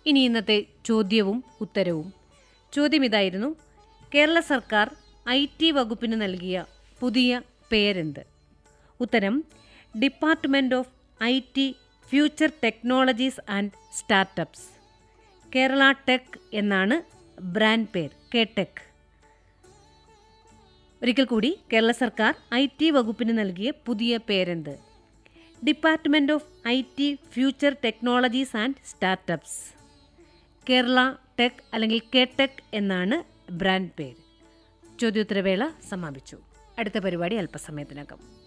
ഇനി ഇന്നത്തെ ചോദ്യവും ഉത്തരവും ചോദ്യം ഇതായിരുന്നു കേരള സർക്കാർ ഐ ടി വകുപ്പിന് നൽകിയ പുതിയ പേരെന്ത് ഉത്തരം department of I T future technologies and startups Kerala tech എന്നാണ് ബ്രാൻഡ് പേർ കെ ടെക് ഒരിക്കൽ കൂടി കേരള സർക്കാർ ഐ ടി വകുപ്പിന് നൽകിയ പുതിയ പേരെന്ത് department of I T future technologies and startups Kerala tech അല്ലെങ്കിൽ കെ ടെക് എന്നാണ് ബ്രാൻഡ് പേര് ചോദ്യോത്തരവേള സമാപിച്ചു അടുത്ത പരിപാടി അല്പസമയത്തിനകം